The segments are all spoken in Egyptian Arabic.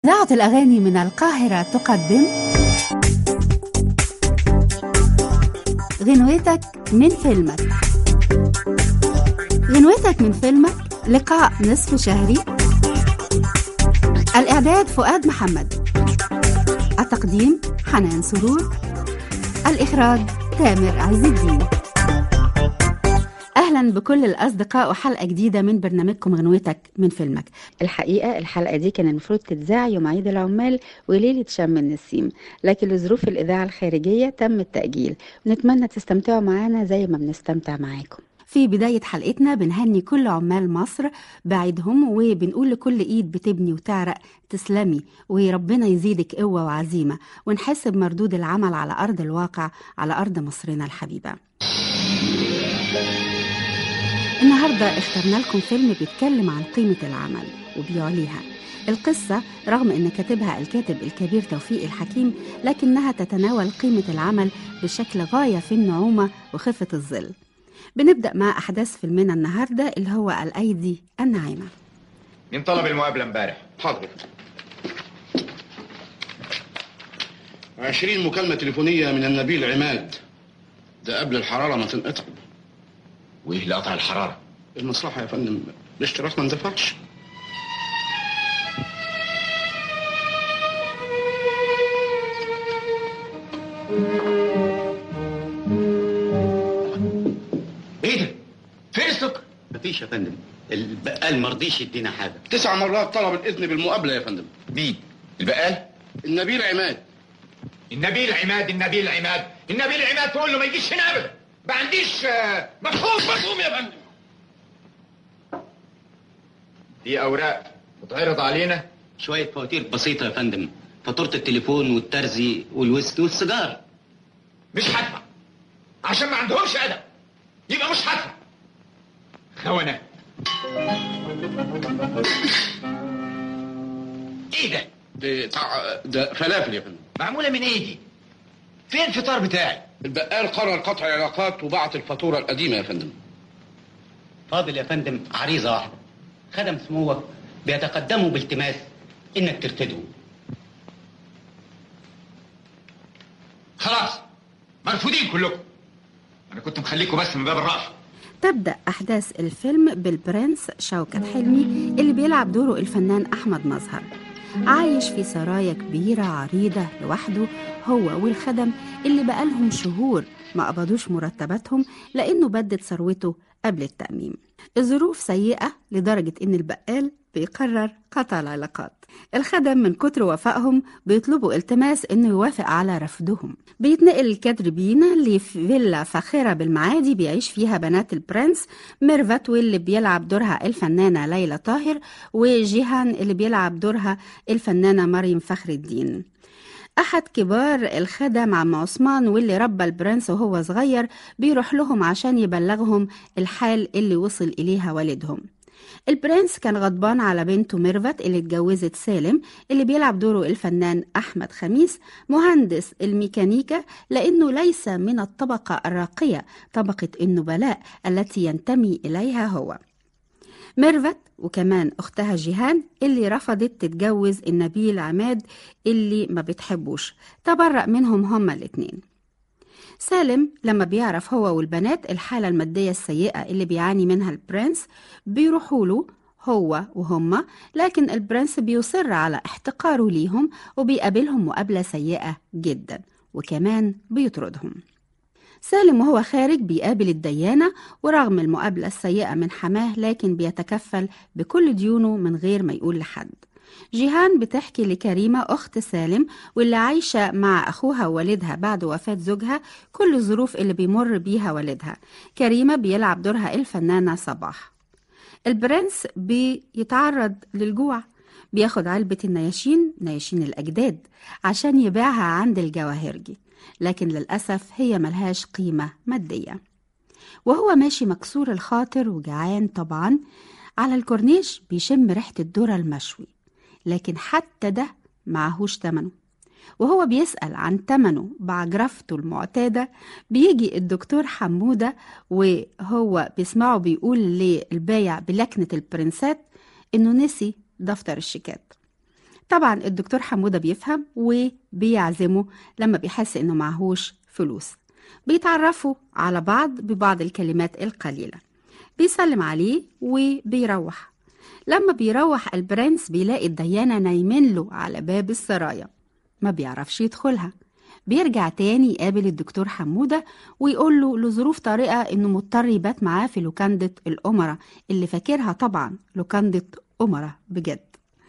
إذاعة الأغاني من القاهرة تقدم غنوتك من فيلمك غنوتك من فيلمك لقاء نصف شهري الإعداد فؤاد محمد التقديم حنان سرور الإخراج تامر عز الدين أهلا بكل الأصدقاء وحلقة جديدة من برنامجكم غنوتك من فيلمك الحقيقة الحلقة دي كان المفروض تتذاع يوم عيد العمال وليلة شم النسيم لكن لظروف الإذاعة الخارجية تم التأجيل ونتمنى تستمتعوا معانا زي ما بنستمتع معاكم في بداية حلقتنا بنهني كل عمال مصر بعيدهم وبنقول لكل إيد بتبني وتعرق تسلمي وربنا يزيدك قوة وعزيمة ونحس بمردود العمل على أرض الواقع على أرض مصرنا الحبيبة النهاردة اخترنا لكم فيلم بيتكلم عن قيمة العمل وبيعليها القصة رغم أن كاتبها الكاتب الكبير توفيق الحكيم لكنها تتناول قيمة العمل بشكل غاية في النعومة وخفة الظل بنبدأ مع أحداث فيلمنا النهاردة اللي هو الأيدي الناعمة مين طلب المقابلة امبارح؟ حاضر عشرين مكالمة تليفونية من النبيل عماد ده قبل الحرارة ما تنقطع وايه اللي قطع الحرارة؟ المصلحة يا فندم الاشتراك ما اندفعش ايه ده؟ فين السكر؟ مفيش يا فندم البقال مرضيش يدينا حاجه تسع مرات طلب الإذن بالمقابلة يا فندم مين؟ البقال؟ النبيل عماد النبيل عماد النبيل عماد النبيل عماد تقول له ما يجيش هنا ابدا ما عنديش آه، مفهوم مفهوم يا فندم في اوراق بتعرض علينا شويه فواتير بسيطه يا فندم فاتوره التليفون والترزي والويسكي والسيجار مش هدفع عشان ما عندهمش ادب يبقى مش هدفع خونة ايه ده؟ ده, تع- ده فلافل يا فندم معمولة من ايه دي؟ فين الفطار بتاعي؟ البقال قرر قطع العلاقات وبعت الفاتورة القديمة يا فندم فاضل يا فندم عريضه واحده خدم سموه بيتقدموا بالتماس انك ترتدوا خلاص مرفوضين كلكم انا كنت مخليكم بس من باب الرأفة تبدأ أحداث الفيلم بالبرنس شوكت حلمي اللي بيلعب دوره الفنان أحمد مظهر عايش في سرايا كبيرة عريضة لوحده هو والخدم اللي بقالهم شهور ما قبضوش مرتباتهم لأنه بدت ثروته قبل التأميم الظروف سيئة لدرجة إن البقال بيقرر قطع العلاقات الخدم من كتر وفائهم بيطلبوا التماس إنه يوافق على رفضهم بيتنقل الكادر بينا لفيلا فاخرة بالمعادي بيعيش فيها بنات البرنس ميرفت واللي بيلعب دورها الفنانة ليلى طاهر وجيهان اللي بيلعب دورها الفنانة مريم فخر الدين أحد كبار الخدم عم عثمان واللي ربى البرنس وهو صغير بيروح لهم عشان يبلغهم الحال اللي وصل إليها والدهم البرنس كان غضبان على بنته ميرفت اللي اتجوزت سالم اللي بيلعب دوره الفنان أحمد خميس مهندس الميكانيكا لأنه ليس من الطبقة الراقية طبقة النبلاء التي ينتمي إليها هو ميرفت وكمان أختها جيهان اللي رفضت تتجوز النبيل عماد اللي ما بتحبوش تبرأ منهم هما الاتنين سالم لما بيعرف هو والبنات الحالة المادية السيئة اللي بيعاني منها البرنس بيروحوا له هو وهما لكن البرنس بيصر على احتقاره ليهم وبيقابلهم مقابلة سيئة جدا وكمان بيطردهم سالم وهو خارج بيقابل الديانة ورغم المقابلة السيئة من حماه لكن بيتكفل بكل ديونه من غير ما يقول لحد جيهان بتحكي لكريمة أخت سالم واللي عايشة مع أخوها ووالدها بعد وفاة زوجها كل الظروف اللي بيمر بيها والدها كريمة بيلعب دورها الفنانة صباح البرنس بيتعرض للجوع بياخد علبة النياشين نياشين الأجداد عشان يبيعها عند الجواهرجي لكن للأسف هي ملهاش قيمة مادية وهو ماشي مكسور الخاطر وجعان طبعا على الكورنيش بيشم ريحة الذرة المشوي لكن حتى ده معهوش تمنه وهو بيسأل عن تمنه بعجرفته المعتادة بيجي الدكتور حمودة وهو بيسمعه بيقول للبايع بلكنة البرنسات إنه نسي دفتر الشيكات طبعا الدكتور حمودة بيفهم وبيعزمه لما بيحس إنه معهوش فلوس بيتعرفوا على بعض ببعض الكلمات القليلة بيسلم عليه وبيروح لما بيروح البرنس بيلاقي الديانة نايمين له على باب السرايا ما بيعرفش يدخلها بيرجع تاني يقابل الدكتور حمودة ويقول له لظروف طارئة إنه مضطر يبات معاه في لوكاندة الأمرة اللي فاكرها طبعا لوكاندة أمرة بجد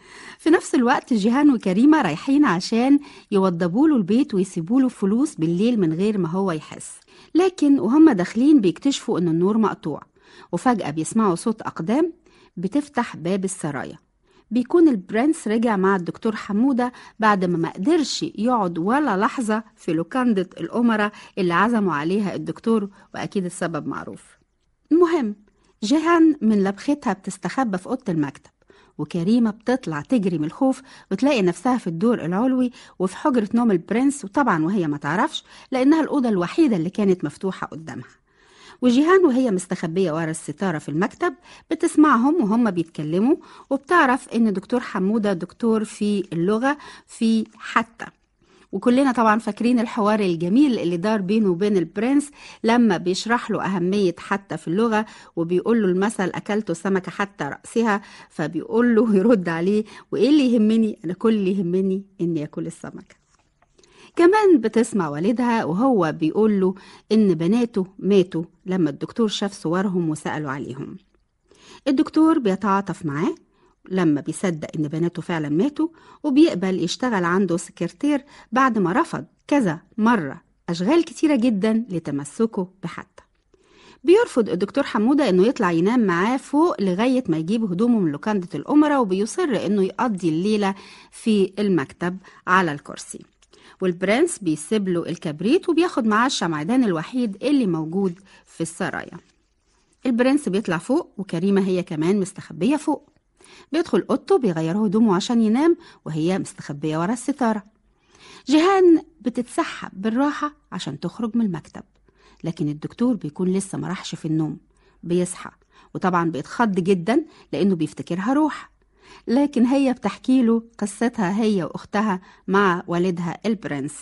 في نفس الوقت جيهان وكريمة رايحين عشان يوضبوا له البيت ويسيبوا له فلوس بالليل من غير ما هو يحس لكن وهم داخلين بيكتشفوا إن النور مقطوع وفجأة بيسمعوا صوت أقدام بتفتح باب السرايا بيكون البرنس رجع مع الدكتور حمودة بعد ما ما قدرش يقعد ولا لحظة في لوكاندة الأمرة اللي عزموا عليها الدكتور وأكيد السبب معروف المهم جيهان من لبختها بتستخبى في أوضة المكتب وكريمة بتطلع تجري من الخوف وتلاقي نفسها في الدور العلوي وفي حجرة نوم البرنس وطبعا وهي ما تعرفش لأنها الأوضة الوحيدة اللي كانت مفتوحة قدامها وجيهان وهي مستخبية ورا الستارة في المكتب بتسمعهم وهم بيتكلموا وبتعرف إن دكتور حمودة دكتور في اللغة في حتى وكلنا طبعا فاكرين الحوار الجميل اللي دار بينه وبين البرنس لما بيشرح له أهمية حتى في اللغة وبيقول له المثل أكلت سمكة حتى رأسها فبيقول له يرد عليه وإيه اللي يهمني أنا كل اللي يهمني إني أكل السمكة كمان بتسمع والدها وهو بيقول له إن بناته ماتوا لما الدكتور شاف صورهم وسألوا عليهم الدكتور بيتعاطف معاه لما بيصدق إن بناته فعلا ماتوا وبيقبل يشتغل عنده سكرتير بعد ما رفض كذا مرة أشغال كتيرة جدا لتمسكه بحتى بيرفض الدكتور حمودة إنه يطلع ينام معاه فوق لغاية ما يجيب هدومه من لوكاندة الأمرة وبيصر إنه يقضي الليلة في المكتب على الكرسي والبرنس بيسيب له الكبريت وبياخد معاه الشمعدان الوحيد اللي موجود في السرايا البرنس بيطلع فوق وكريمة هي كمان مستخبية فوق بيدخل أوضته بيغير هدومه عشان ينام وهي مستخبية ورا الستارة جيهان بتتسحب بالراحة عشان تخرج من المكتب لكن الدكتور بيكون لسه ما راحش في النوم بيصحى وطبعا بيتخض جدا لأنه بيفتكرها روح لكن هي بتحكي له قصتها هي وأختها مع والدها البرنس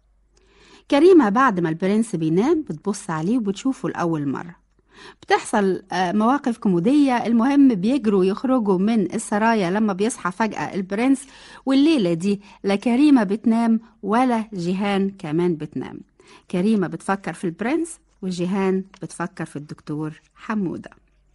كريمة بعد ما البرنس بينام بتبص عليه وبتشوفه لأول مرة بتحصل آه، مواقف كوميدية المهم بيجروا يخرجوا من السرايا لما بيصحى فجأة البرنس والليلة دي لا كريمة بتنام ولا جيهان كمان بتنام كريمة بتفكر في البرنس وجيهان بتفكر في الدكتور حمودة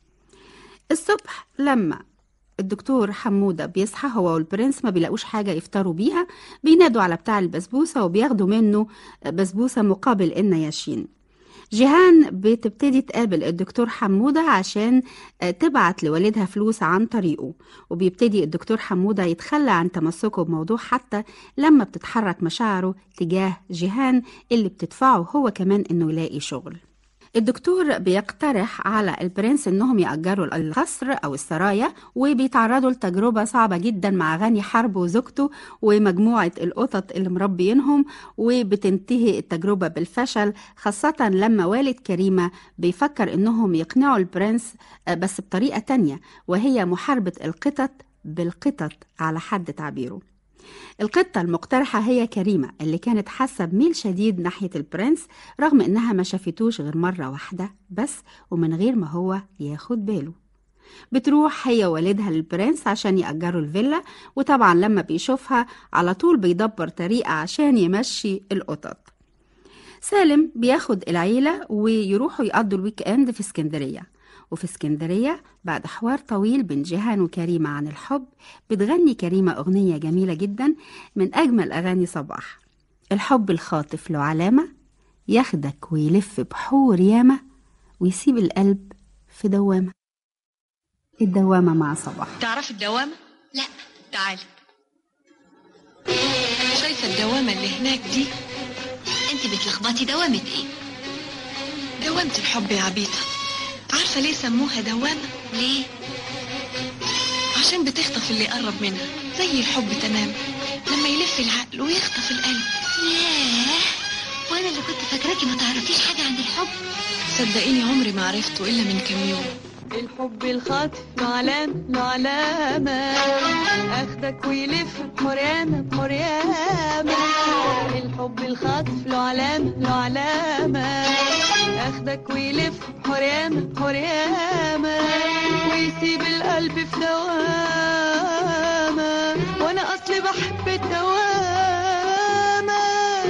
الصبح لما الدكتور حمودة بيصحى هو والبرنس ما بيلاقوش حاجة يفطروا بيها بينادوا على بتاع البسبوسة وبياخدوا منه بسبوسة مقابل النياشين جيهان بتبتدي تقابل الدكتور حمودة عشان آه، تبعت لوالدها فلوس عن طريقه وبيبتدي الدكتور حمودة يتخلى عن تمسكه بموضوع حتى لما بتتحرك مشاعره تجاه جيهان اللي بتدفعه هو كمان انه يلاقي شغل الدكتور بيقترح على البرنس انهم يأجروا القصر او السرايا وبيتعرضوا لتجربة صعبة جدا مع غني حرب وزوجته ومجموعة القطط اللي مربينهم وبتنتهي التجربة بالفشل خاصة لما والد كريمة بيفكر انهم يقنعوا البرنس آه، بس بطريقة تانية وهي محاربة القطط بالقطط على حد تعبيره القطة المقترحة هي كريمة اللي كانت حاسة بميل شديد ناحية البرنس رغم إنها ما شافتوش غير مرة واحدة بس ومن غير ما هو ياخد باله بتروح هي ووالدها للبرنس عشان يأجروا الفيلا وطبعا لما بيشوفها على طول بيدبر طريقة عشان يمشي القطط سالم بياخد العيلة ويروحوا يقضوا الويك اند في اسكندرية وفي اسكندرية بعد حوار طويل بين جيهان وكريمة عن الحب بتغني كريمة أغنية جميلة جدا من أجمل أغاني صباح الحب الخاطف له علامة ياخدك ويلف بحور ياما ويسيب القلب في دوامة الدوامة مع صباح تعرف الدوامة؟ لا تعالي شايفة الدوامة اللي هناك دي؟ انت بتلخبطي دوامة ايه دوامة الحب يا عبيطة عارفة ليه سموها دوامة؟ ليه عشان بتخطف اللي يقرب منها زي الحب تمام لما يلف العقل ويخطف القلب ياه وانا اللي كنت فاكراكي ما تعرفيش حاجة عن الحب صدقيني عمري ما عرفته إلا من كام يوم الحب الخاطف له علامة له علامة اخدك ويلف بحريامة بحريامة الحب الخاطف له علامة له علامة اخدك ويلف بحريامة بحريامة ويسيب القلب في دوامة وانا اصلي بحب الدوامة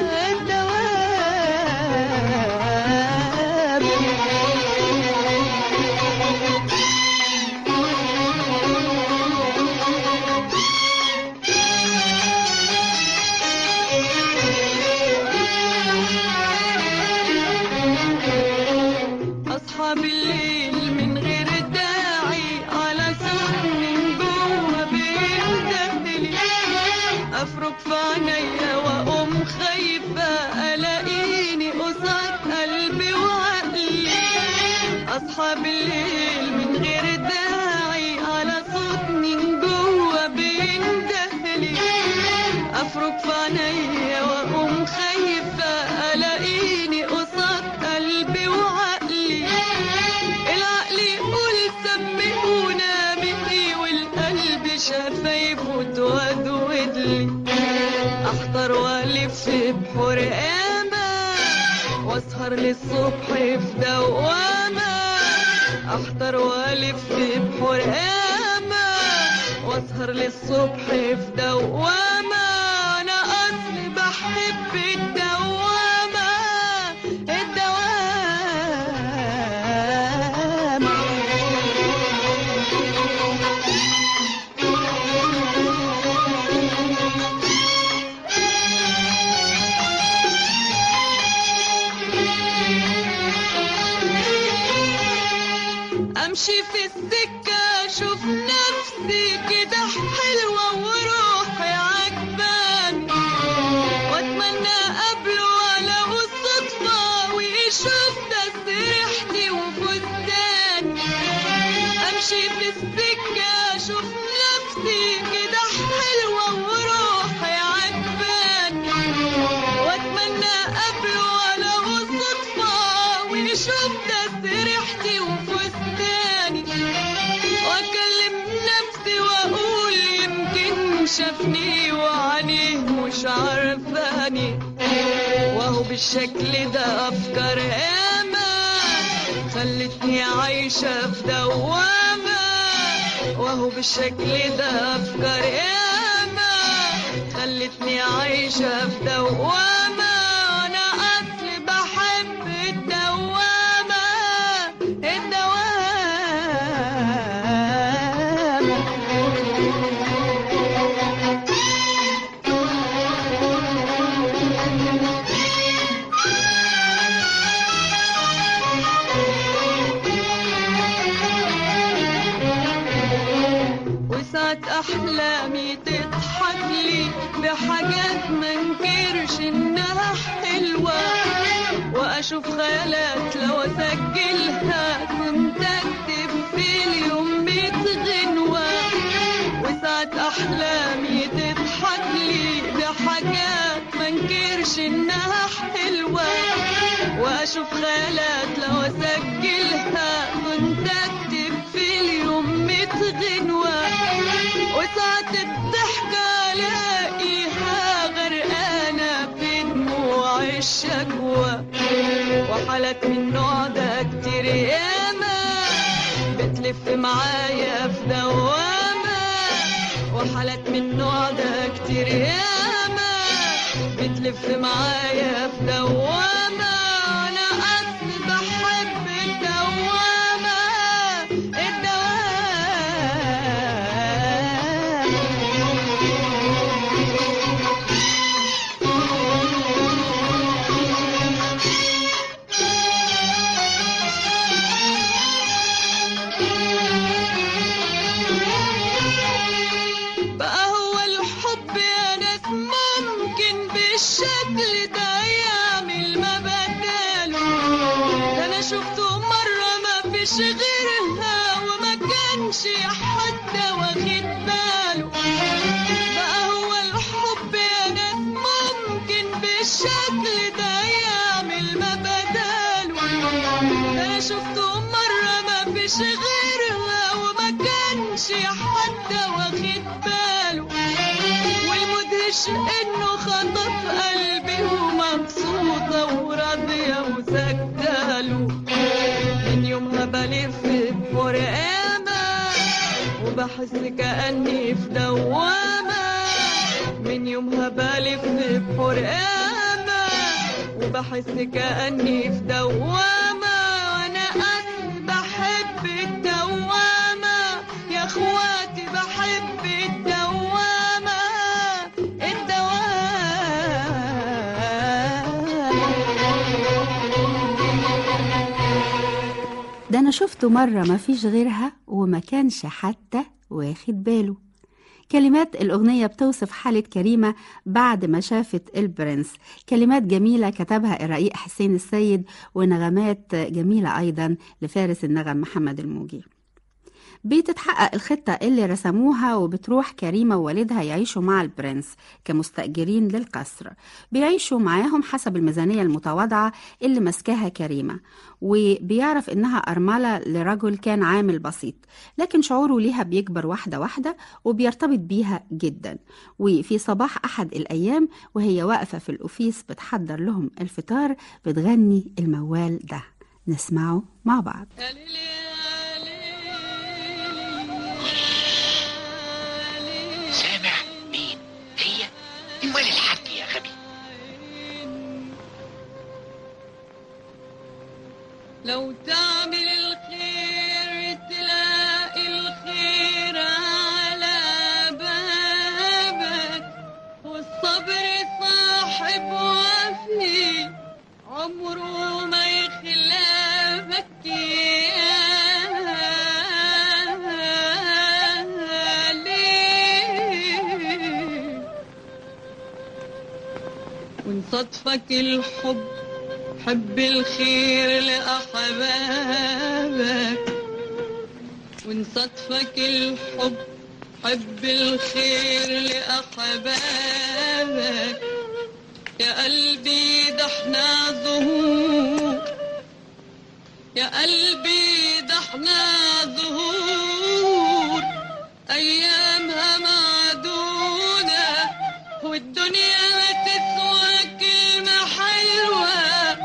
الدوامة أصحى بالليل من غير داعي على صوت من جوه بيندهلي أفرك في عينيا وأقوم خايفة ألاقيني قصاد قلبي وعقلي أصحى بالليل من غير داعي على صوت من جوه بيندهلي أفرك في عينيا وأقوم خايفة ألاقيني قصاد قلبي وعقلي العقل يقول سمعونا مني والقلب شفايفه تودود لي احضر والف بحرقامة واسهر للصبح في دوامة احضر والف بحرقامة واسهر للصبح في دوامة انا اصلي بحب الدوامة امشي في السكة اشوف نفسي كده حلوة وروحي عجباني واتمنى قبله ولو الصدفة ويشوف تسريحتي وفستاني امشي في السكة اشوف نفسي كده حلوة وروحي عجباني واتمنى قبله ولو الصدفة ويشوف تسريحتي وفستاني واكلم نفسي واقول يمكن شافني وعينيه مش عارفاني وهو بالشكل ده افكار ياما خلتني عايشة في دوامة وهو بالشكل ده افكار ياما خلتني عايشة في دوامة انا اصلي بحب الدوامة الدوامة وساعة أحلامي تضحك لي بحاجات منكرش إنها حلوة وأشوف خيالات لو أسجلها كنت أكتب في اليوم ميت غنوة وساعة أحلامي تضحك لي بحاجات منكرش إنها حلوة وأشوف خيالات لو أسجلها كنت أكتب في اليوم ميت غنوة وساعة الضحكة ألاقيها غرقانة بدموع الشكوى وحالات من النوع ده كتير ياما بتلف معايا في دوامة وحالات من النوع ده كتير ياما بتلف معايا في دوامة أنا أصلي بحب الدوامة بقى هو الحب يا ناس ممكن بالشكل ده يعمل ما بداله ده انا شفته مرة ما فيش غيرها وما كانش حتى واخد باله بقى هو الحب يا ناس ممكن بالشكل ده يعمل ما بداله ده انا شفته مرة ما مفيش غيرها وما كانش حتى واخد باله والمدهش انه خطف قلبي ومبسوطة وراضية وسكتاله من يومها بلف بفرقامة وبحس كأني في دوامة من يومها بلف بفرقامة وبحس كأني في دوامة وأنا قد بحب الدوامة يا اخواتي بحب الدوامة الدوامة ده أنا شفته مرة ما فيش غيرها وما كانش حتى واخد باله كلمات الأغنية بتوصف حالة كريمة بعد ما شافت البرنس كلمات جميلة كتبها الرقيق حسين السيد ونغمات جميلة أيضا لفارس النغم محمد الموجي بتتحقق الخطة اللي رسموها وبتروح كريمة ووالدها يعيشوا مع البرنس كمستأجرين للقصر بيعيشوا معاهم حسب الميزانية المتواضعة اللي مسكاها كريمة وبيعرف إنها أرملة لرجل كان عامل بسيط لكن شعوره ليها بيكبر واحدة واحدة وبيرتبط بيها جدا وفي صباح أحد الأيام وهي واقفة في الأوفيس بتحضر لهم الفطار بتغني الموال ده نسمعه مع بعض سامع مين هي امال الحاج يا غبي لو تعمل الخير تلاقي الخير على بابك والصبر صاحب وفي عمره ما يخلافك يا ليه وان صدفك الحب حب الخير لأحبابك وان صدفك الحب حب الخير لأحبابك يا قلبي ده احنا ظهور يا قلبي ده احنا ظهور أيامها معدودة والدنيا ما تسوى كلمة حلوة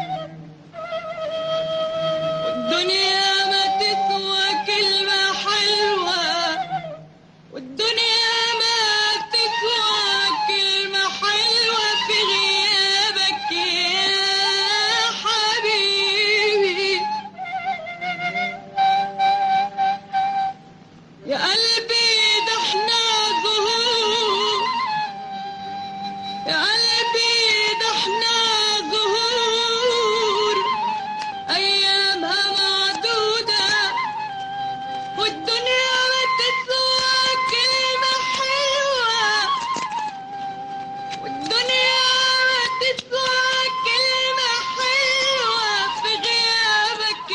والدنيا ما تسوى كلمة حلوة والدنيا ما تسوى كلمة حلوة في غيابك يا حبيبي يا قلبي ده احنا ظهور يا قلبي ده احنا ظهور ايامها معدودة والدنيا ما تسوى كلمة حلوة والدنيا ما تسوى كلمة حلوة في غيابك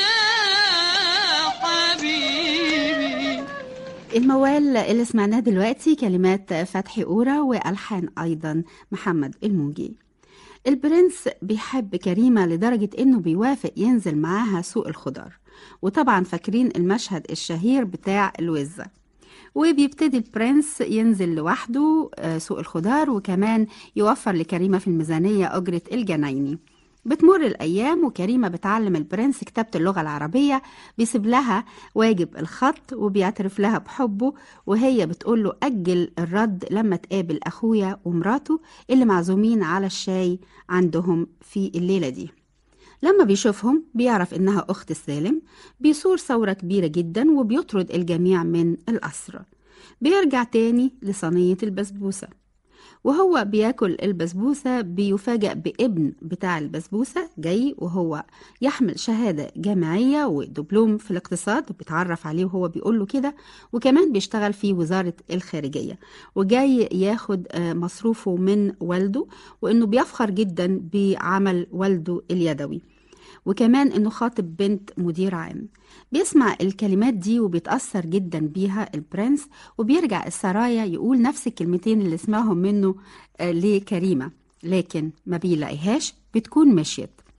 يا حبيبي الموال اللي سمعناه دلوقتي كلمات فتحي أورا وألحان أيضا محمد الموجي البرنس بيحب كريمة لدرجة إنه بيوافق ينزل معاها سوق الخضار وطبعا فاكرين المشهد الشهير بتاع الوزة وبيبتدي البرنس ينزل لوحده آه، سوق الخضار وكمان يوفر لكريمة في الميزانية أجرة الجنايني بتمر الأيام وكريمة بتعلم البرنس كتابة اللغة العربية بيسيب لها واجب الخط وبيعترف لها بحبه وهي بتقول له أجل الرد لما تقابل أخويا ومراته اللي معزومين على الشاي عندهم في الليلة دي لما بيشوفهم بيعرف إنها أخت سالم بيثور ثورة كبيرة جدا وبيطرد الجميع من القصر بيرجع تاني لصينية البسبوسة وهو بياكل البسبوسة بيفاجأ بابن بتاع البسبوسة جاي وهو يحمل شهادة جامعية ودبلوم في الاقتصاد وبيتعرف عليه وهو بيقول له كده وكمان بيشتغل في وزارة الخارجية وجاي ياخد آه، مصروفه من والده وإنه بيفخر جدا بعمل والده اليدوي وكمان انه خاطب بنت مدير عام بيسمع الكلمات دي وبيتأثر جدا بيها البرنس وبيرجع السرايا يقول نفس الكلمتين اللي سمعهم منه آه، لكريمة لكن ما بيلاقيهاش بتكون مشيت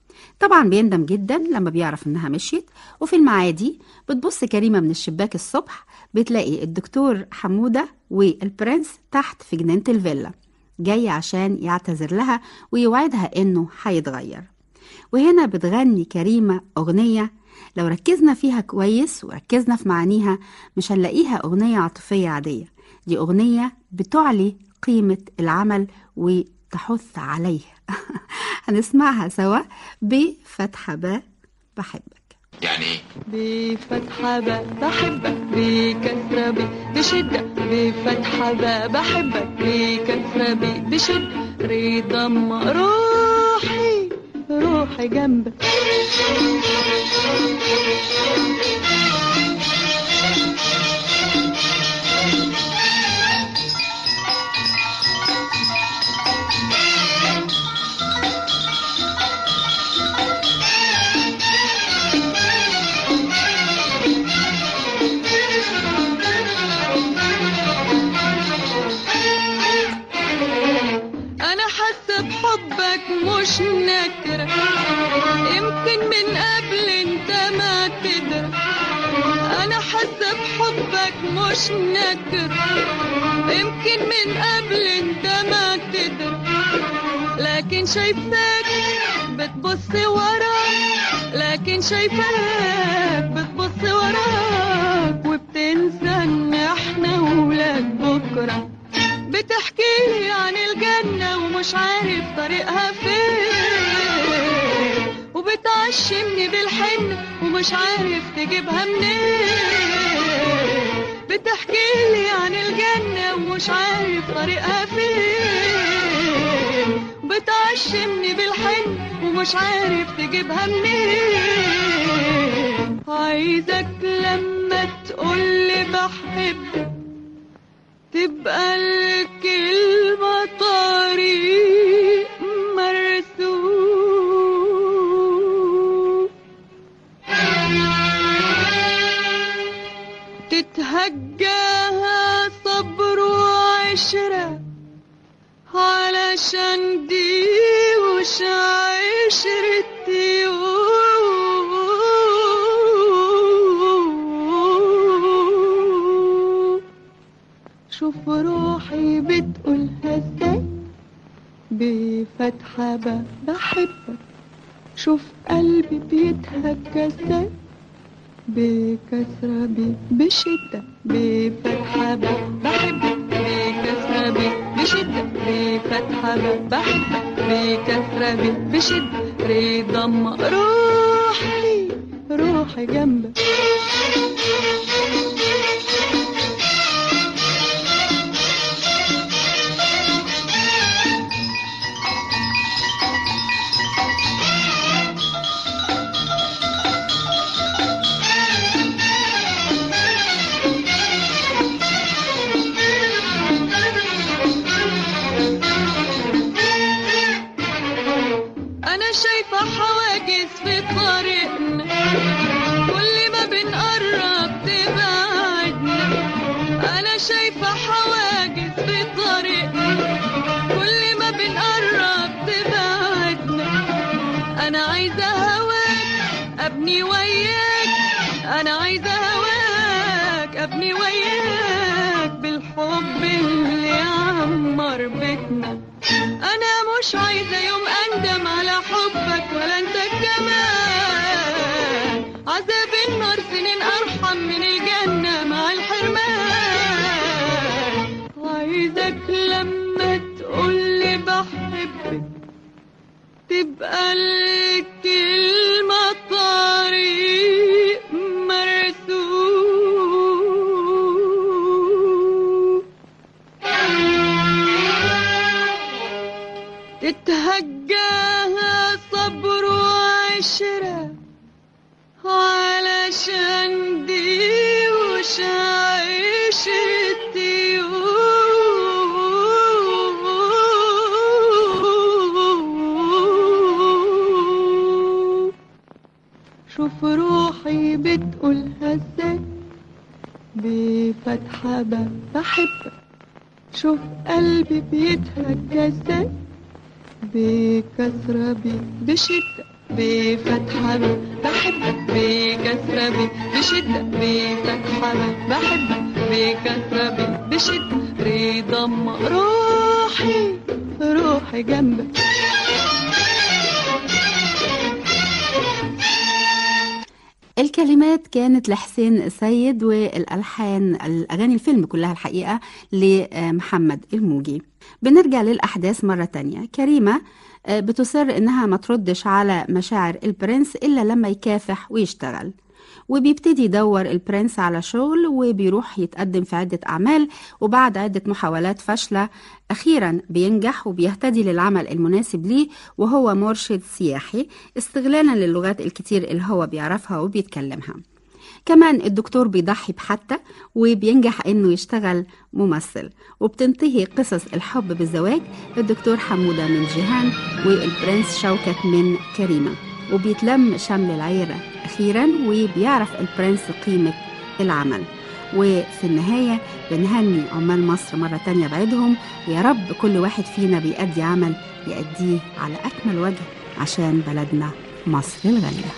طبعا بيندم جدا لما بيعرف انها مشيت وفي المعادي بتبص كريمة من الشباك الصبح بتلاقي الدكتور حمودة والبرنس تحت في جنينة الفيلا جاي عشان يعتذر لها ويوعدها انه هيتغير وهنا بتغني كريمة أغنية لو ركزنا فيها كويس وركزنا في معانيها مش هنلاقيها أغنية عاطفية عادية دي أغنية بتعلي قيمة العمل وتحث عليه هنسمعها سوا بفتحة باء بحبك يعني ايه بفتحة باء بحبك بكسرة بي بشدة بفتحة باء بحبك بكسرة بي بشدة رضا أما روحي روحي جنبك أنا حاسة بحبك مش نكرة يمكن من قبل انت ما تدرى أنا حاسة بحبك مش نكرة يمكن من قبل انت ما تدرى لكن شايفاك بتبص وراك لكن شايفاك بتبص وراك وبتنسى ان احنا ولاد بكره بتحكي لي عن الجنة ومش عارف طريقها فين وبتعشمني بالحنة ومش عارف تجيبها منين بتحكي لي عن الجنة ومش عارف طريقها فين بتعشمني بالحنة ومش عارف تجيبها منين عايزك لما تقولي بحبك تبقى الكلمة طريق مرسوم تتهجاها صبر وعشرة علشان دي وش عشرتي شوف روحي بتقولها ازاي بفتحة ب- بحبك شوف قلبي بيتهجى ازاي بكسرة ب بشدة بفتحة ب- بحبك بكسرة ب بشدة بفتحة ب- بحبك بكسرة ب بشدة رضا أما روحي روحي جنبك أنا شايفة حواجز في طريقنا كل ما بنقرب تبعدنا أنا شايفة حواجز في طريقنا كل ما بنقرب تبعدنا أنا عايزة هواك أبني وياك أنا عايزة هواك أبني وياك بالحب اللي يعمر بيتنا أنا مش عايزة يوم أندم على حبك ولا أنت كمان عذاب النار سنين أرحم من الجنة مع الحرمان عايزك لما تقولي بحبك تبقى الكلمة طريق مرسوم تتهجاها صبر وعشرة علشان دي وش عيشتي شوف روحي بتقولها ازاي بفتحة ب- بحبك شوف قلبي بيتهجى ازاي بكسرة ب- بشدة بفتحة ب بحبك بكسرة ب بشدة بفتحة ب بحبك بكسرة ب بشدة رضا أما روحي روحي جنبك الكلمات كانت لحسين السيد والألحان الأغاني الفيلم كلها الحقيقة لمحمد الموجي بنرجع للأحداث مرة تانية كريمة آه، بتصر إنها ما تردش على مشاعر البرنس إلا لما يكافح ويشتغل وبيبتدي يدور البرنس على شغل وبيروح يتقدم في عدة أعمال وبعد عدة محاولات فاشلة أخيرا بينجح وبيهتدي للعمل المناسب ليه وهو مرشد سياحي استغلالا للغات الكتير اللي هو بيعرفها وبيتكلمها كمان الدكتور بيضحي بحتى وبينجح انه يشتغل ممثل وبتنتهي قصص الحب بالزواج الدكتور حمودة من جيهان والبرنس شوكت من كريمة وبيتلم شمل العيلة أخيرا وبيعرف البرنس قيمة العمل وفي النهاية بنهني عمال مصر مرة تانية بعيدهم ويا رب كل واحد فينا بيأدي عمل يأديه على أكمل وجه عشان بلدنا مصر الغالية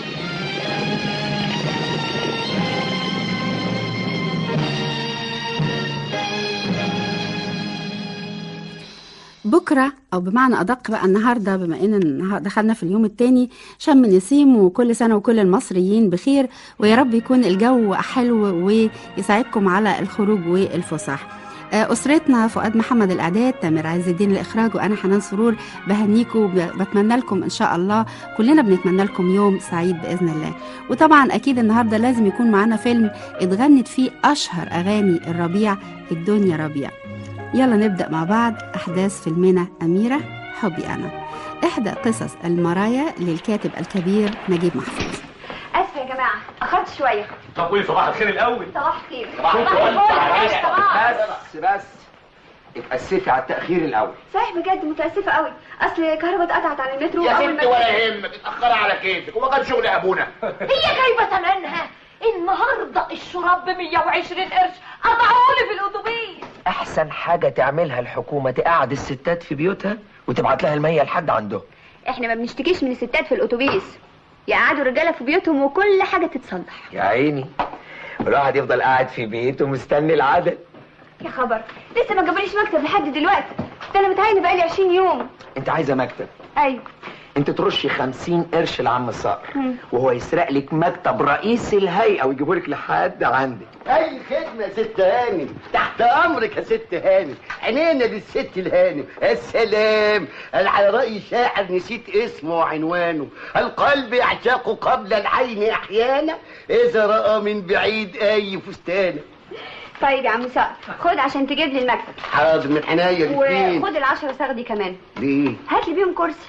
بكرة أو بمعنى أدق بقى النهاردة بما إن النها- دخلنا في اليوم التاني شم نسيم وكل سنة وكل المصريين بخير ويا رب يكون الجو حلو ويساعدكم على الخروج والفسح آه، أسرتنا فؤاد محمد الإعداد تامر عز الدين الإخراج وأنا حنان سرور بهنيكم ب- بتمنى لكم إن شاء الله كلنا بنتمنى لكم يوم سعيد بإذن الله وطبعا أكيد النهاردة لازم يكون معانا فيلم اتغنت فيه أشهر أغاني الربيع الدنيا ربيع يلا نبدأ مع بعض أحداث فيلمنا أميرة حبي أنا إحدى قصص المرايا للكاتب الكبير نجيب محفوظ اسفه يا جماعه اخرت شويه طب قولي صباح الخير الاول صباح الخير صباح الفل. صباح الفل. صباح. بس بس اتأسفي على التأخير الأول صحيح بجد متاسفه قوي اصل الكهرباء اتقطعت على المترو يا وأول ما- ستي ولا يهمك اتأخر على كيفك وما كان شغل أبونا هي جايبه ثمنها النهارده الشراب ب 120 قرش قطعوا لي في الاتوبيس أحسن حاجة تعملها الحكومة تقعد الستات في بيوتها وتبعت لها المية لحد عندهم احنا ما بنشتكيش من الستات في الاتوبيس يقعدوا الرجاله في بيوتهم وكل حاجه تتصلح يا عيني الواحد يفضل قاعد في بيته مستني العدد يا خبر لسه ما جابوليش مكتب لحد دلوقتي ده انا متعينه بقالي 20 يوم انت عايزة مكتب ايوه انت ترشي خمسين قرش لعم الصقر مم. وهو يسرق لك مكتب رئيس الهيئة ويجيبه لك لحد عندك اي خدمه يا ست هانم تحت امرك يا ست هانم عينينا للست الهانم السلام انا على راي شاعر نسيت اسمه وعنوانه القلب يعشق قبل العين احيانا اذا راى من بعيد اي فستانه طيب يا عم صقر خد عشان تجيب لي المكتب حاضر من عناية الاثنين وخد العشرة صاغ دي كمان ليه هات لي بيهم كرسي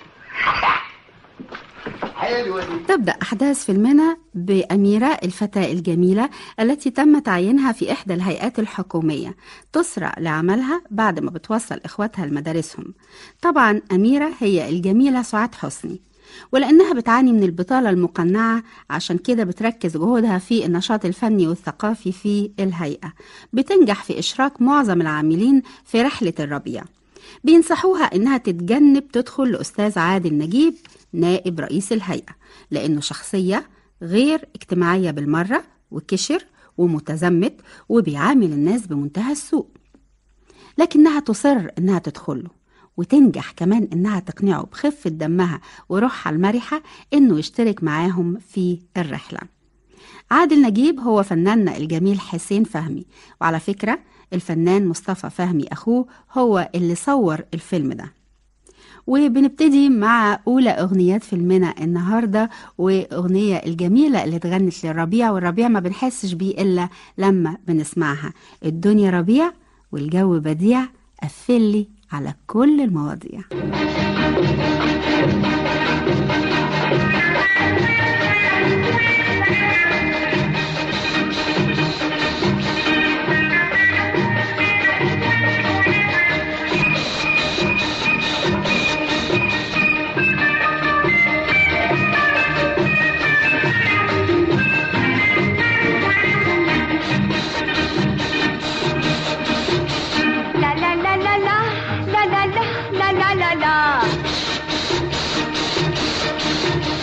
حلوه دي تبدأ أحداث فيلمنا بأميرة الفتاة الجميلة التي تم تعيينها في إحدى الهيئات الحكومية تسرع لعملها بعد ما بتوصل إخواتها لمدارسهم طبعا أميرة هي الجميلة سعاد حسني ولأنها بتعاني من البطالة المقنعة عشان كده بتركز جهودها في النشاط الفني والثقافي في الهيئة بتنجح في إشراك معظم العاملين في رحلة الربيع بينصحوها إنها تتجنب تدخل لأستاذ عادل نجيب نائب رئيس الهيئة لأنه شخصية غير اجتماعية بالمرة وكشر ومتزمت وبيعامل الناس بمنتهى السوء لكنها تصر إنها تدخله وتنجح كمان إنها تقنعه بخفة دمها وروحها المرحة إنه يشترك معاهم في الرحلة عادل نجيب هو فناننا الجميل حسين فهمي وعلى فكرة الفنان مصطفى فهمي أخوه هو اللي صور الفيلم ده وبنبتدي مع أولى أغنيات فيلمنا النهاردة وأغنية الجميلة اللي اتغنت للربيع والربيع ما بنحسش بيه إلا لما بنسمعها الدنيا ربيع والجو بديع قفلي على كل المواضيع لا لا لا لا لا لا لا لا لا لا لا لا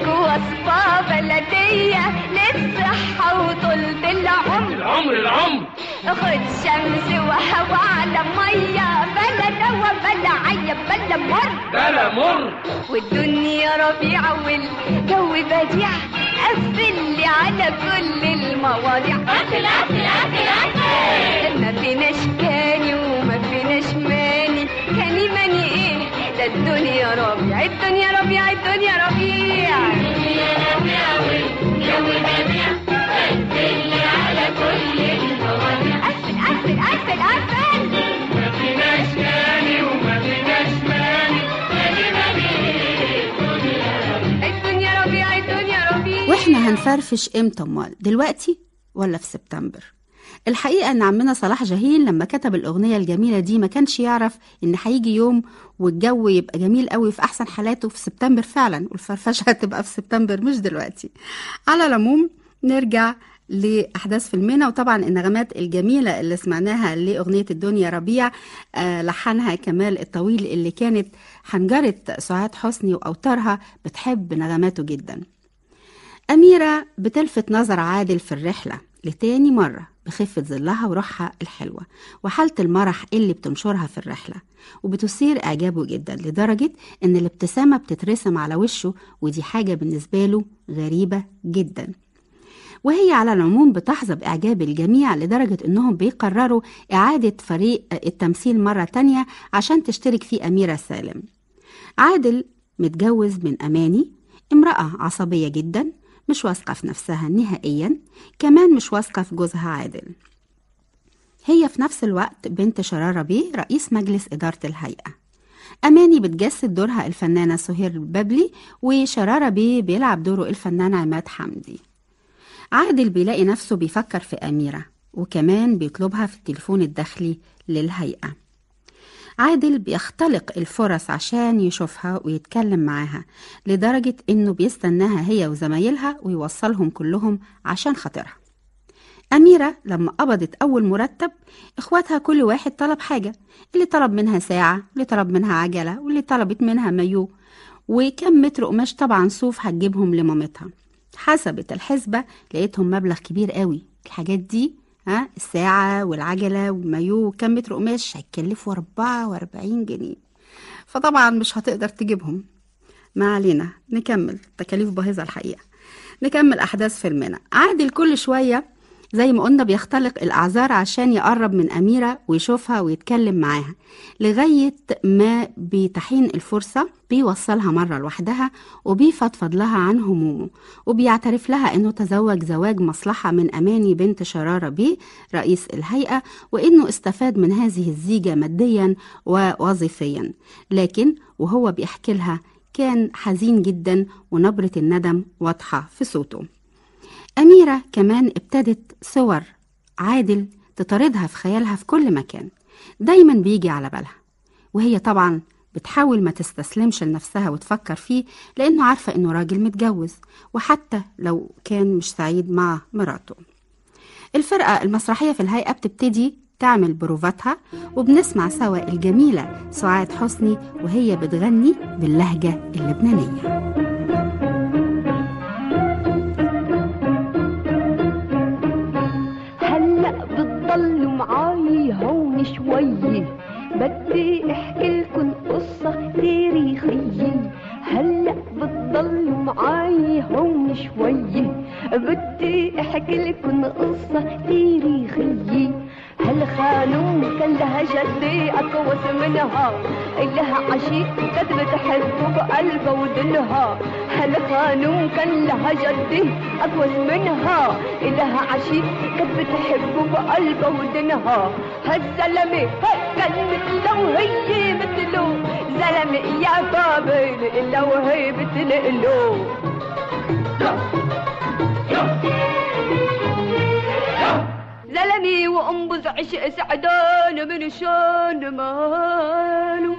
لك وصفة بلدية للصحة وطولة العمر العمر العمر خد شمس وهوا على مية بلا دوا بلا عيب بلا مر بلا مر والدنيا ربيع والجو بديع قفل لي على كل المواضيع قفل قفل قفل قفل ما فيناش كاني وما فيناش ماني كاني ماني ايه ده الدنيا ربيع الدنيا ربيع الدنيا ربيع الدنيا ربيع والجو بديع قفل لي على كل المواضيع قفل قفل قفل قفل ما فيناش كاني وما فيناش ماني ماني ماني الدنيا ربيع الدنيا ربيع واحنا هنفرفش امتى امال دلوقتي ولا في سبتمبر الحقيقة ان عمنا صلاح جاهين لما كتب الاغنية الجميلة دي ما كانش يعرف ان هيجي يوم والجو يبقى جميل قوي في احسن حالاته في سبتمبر فعلا والفرفشة هتبقى في سبتمبر مش دلوقتي على العموم نرجع لأحداث فيلمنا وطبعا النغمات الجميلة اللي سمعناها لأغنية الدنيا ربيع آه لحنها كمال الطويل اللي كانت حنجرة سعاد حسني وأوتارها بتحب نغماته جدا أميرة بتلفت نظر عادل في الرحلة لتاني مرة بخفة ظلها وروحها الحلوة وحالة المرح اللي بتنشرها في الرحلة وبتثير إعجابه جدا لدرجة إن الابتسامة بتترسم على وشه ودي حاجة بالنسبة له غريبة جدا وهي على العموم بتحظى بإعجاب الجميع لدرجة إنهم بيقرروا إعادة فريق التمثيل مرة تانية عشان تشترك فيه أميرة سالم عادل متجوز من أماني امرأة عصبية جدا مش واثقة في نفسها نهائيا كمان مش واثقة في جوزها عادل هي في نفس الوقت بنت شرارة بيه رئيس مجلس إدارة الهيئة أماني بتجسد دورها الفنانة سهير الببلي وشرارة بيه بيلعب دوره الفنان عماد حمدي عادل بيلاقي نفسه بيفكر في أميرة وكمان بيطلبها في التليفون الداخلي للهيئة عادل بيختلق الفرص عشان يشوفها ويتكلم معاها لدرجة إنه بيستناها هي وزمايلها ويوصلهم كلهم عشان خاطرها أميرة لما قبضت أول مرتب إخواتها كل واحد طلب حاجة اللي طلب منها ساعة واللي طلب منها عجلة واللي طلبت منها مايو وكم متر قماش طبعا صوف هتجيبهم لمامتها حسبت الحسبة لقيتهم مبلغ كبير قوي الحاجات دي ها الساعة والعجلة والمايو وكم متر قماش هيكلفوا 44 جنيه فطبعا مش هتقدر تجيبهم ما علينا نكمل تكاليف باهظة الحقيقة نكمل أحداث فيلمنا عادل كل شوية زي ما قلنا بيختلق الأعذار عشان يقرب من أميرة ويشوفها ويتكلم معاها لغاية ما بتحين الفرصة بيوصلها مرة لوحدها وبيفضفض لها عن همومه وبيعترف لها أنه تزوج زواج مصلحة من أماني بنت شرارة بيه رئيس الهيئة وأنه استفاد من هذه الزيجة ماديا ووظيفيا لكن وهو بيحكي لها كان حزين جدا ونبرة الندم واضحة في صوته أميرة كمان ابتدت صور عادل تطاردها في خيالها في كل مكان دايما بيجي على بالها وهي طبعا بتحاول ما تستسلمش لنفسها وتفكر فيه لأنه عارفة إنه راجل متجوز وحتى لو كان مش سعيد مع مراته الفرقة المسرحية في الهيئة بتبتدي تعمل بروفاتها وبنسمع سوا الجميلة سعاد حسني وهي بتغني باللهجة اللبنانية هلا بتضلوا معاي هون شوي بدي احكي لكم قصة تاريخية هلا بتضلوا معاي هون شوي بدي احكي لكم قصة تاريخية هالخانوم كان لها جدي اكوس منها لها عشيق كانت بتحبه بقلبها ودنها هالخانوم كان لها جدي اكوس منها لها عشيق كانت بتحبه بقلبها ودنها هالزلمه كان مثله وهي مثله زلمه يا بابي الا وهي بتلقله زلمي وانبز عشق سعدان من شان ماله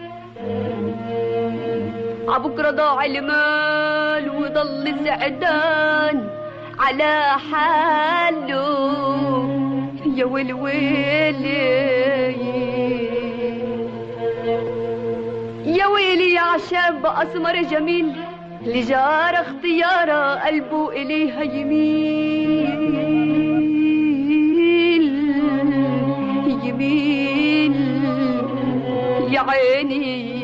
عبكرة ضاع المال وضل سعدان على حاله يا ويل ويلي يا ويلي يا شاب اسمر جميل لجارة اختيارة قلبه إليها يميل يميل يا عيني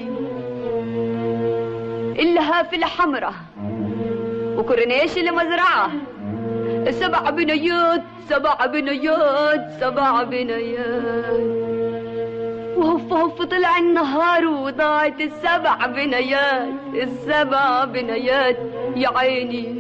إلها في الحمرة وكورنيش المزرعة سبع بنيات سبع بنيات سبع بنيات وهف هف طلع النهار وضاعت السبع بنيات السبع بنيات يا عيني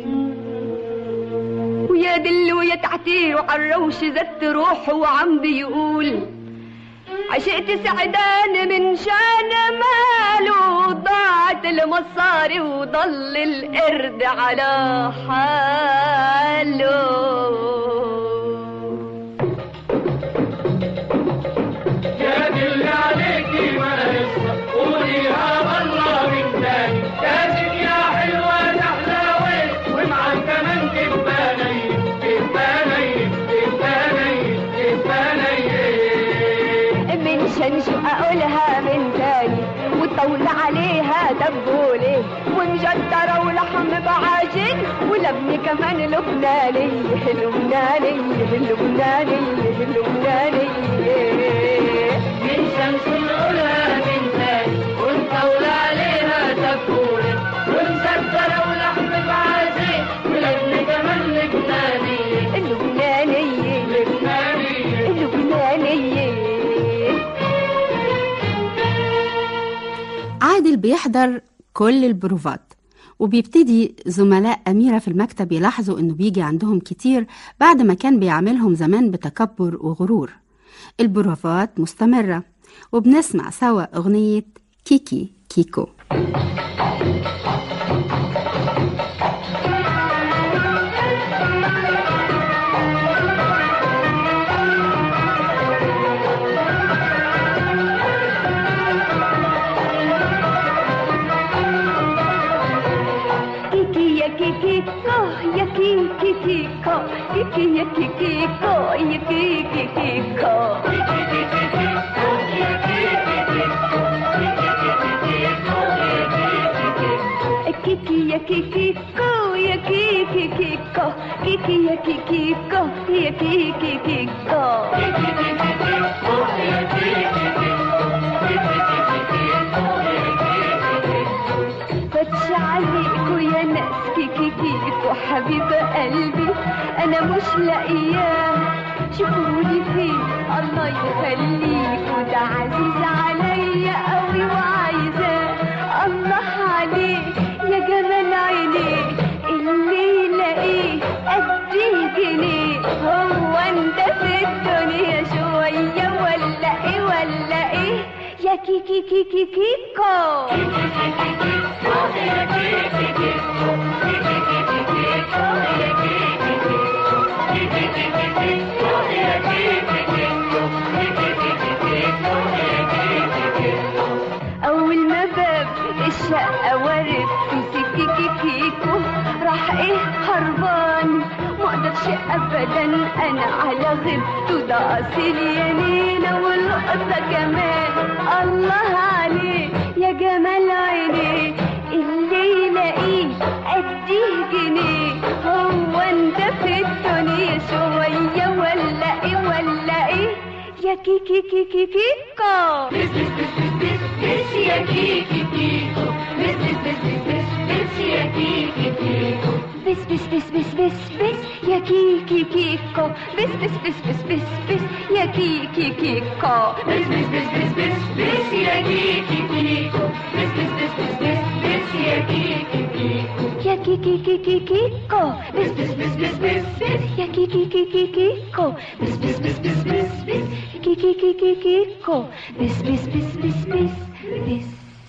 ويا دل ويا تعتير وعالروش زت روحه وعم بيقول عشقت سعدان من شان ماله ضاعت المصاري وضل القرد على حاله يا دل عليكي وانا لسه قوليها والله من تاني كاسك يا حلوة تحلاوي ومعاك كمان تباني تباني تباني تباني من شنشو اقولها من تاني وطول عليها دبولي ومجدرة ولحم بعجن ولبني كمان لبناني لبناني لبناني لبناني من شمس العلا من تاني ونطول عليها تبولي ومسكرة ولحم بعزيز ولبن كمان لبناني اللبناني لبناني اللبناني عادل بيحضر كل البروفات وبيبتدي زملاء أميرة في المكتب يلاحظوا إنه بيجي عندهم كتير بعد ما كان بيعملهم زمان بتكبر وغرور البروفات مستمرة وبنسمع سوا أغنية كيكي كيكو كيكي يا كيكي كو يا كيكي كيكو كيكي يا كيكي كو يا كيكي كيكو كيكي يا كيكي كو يا كيكي كيكو كيكي يا كيكي كو يا كيكي كيكو فتش عليكوا يا ناس كيكي كيكو حبيب قلبي انا مش لاقياه شوفوني فين الله يخليكوا ده عزيز عليا قوي وعايزاه الله عليه يا جمال عينيه اللي يلاقيه اديه جنيه هو انت في الدنيا شويه ولا ايه ولا ايه يا كيكي كيكي كيكو أول ما باب الشقة ورد في كيكي كيكو راح إيه هربان ما أقدرش أبدا أنا على غيبته ده أصيل يمينة والقطة كمان الله عليه يا جمال عينيه اللي يلاقيه أديه جنيه هو أنت في الدنيا شوية ولا إيه ولا إيه يا كيكي كيكي كيكو بس يا كيكي كيكو بس بس بس بس بس يا كيكي كيكو بس بس بس بس بس بس يا كيكي كيكو بس بس بس بس بس بس يا كيكي كيكو بس بس بس بس بس بس يا كيكي كيكو بس بس بس بس بس بس يا كيكي كيكو يا كيكي كيكي كيكو بس بس بس بس بس بس يا كيكي كيكي كيكو بس بس بس بس بس بس كيكي كيكي كيكو بس بس بس بس بس بس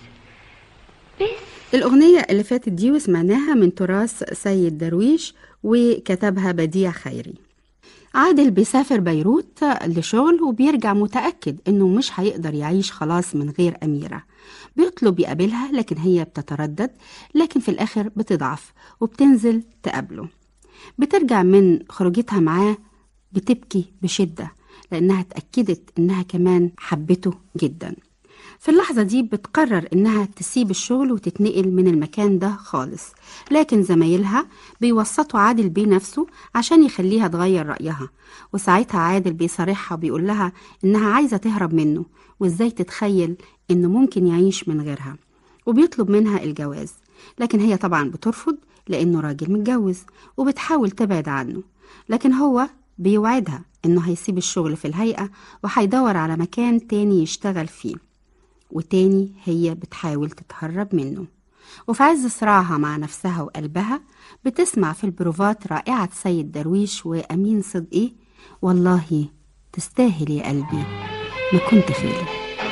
بس الأغنية اللي فاتت دي وسمعناها من تراث سيد درويش وكتبها بديع خيري عادل بيسافر بيروت لشغل وبيرجع متأكد إنه مش هيقدر يعيش خلاص من غير أميرة بيطلب يقابلها لكن هي بتتردد لكن في الآخر بتضعف وبتنزل تقابله بترجع من خروجتها معاه بتبكي بشدة لأنها اتأكدت إنها كمان حبته جدا في اللحظة دي بتقرر إنها تسيب الشغل وتتنقل من المكان ده خالص لكن زمايلها بيوسطوا عادل بيه نفسه عشان يخليها تغير رأيها وساعتها عادل بيصارحها وبيقول لها إنها عايزة تهرب منه وإزاي تتخيل إنه ممكن يعيش من غيرها وبيطلب منها الجواز لكن هي طبعا بترفض لأنه راجل متجوز وبتحاول تبعد عنه لكن هو بيوعدها إنه هيسيب الشغل في الهيئة وهيدور على مكان تاني يشتغل فيه وتاني هي بتحاول تتهرب منه وفي عز صراعها مع نفسها وقلبها بتسمع في البروفات رائعة سيد درويش وأمين صدقي والله تستاهل يا قلبي ما كنت خيلي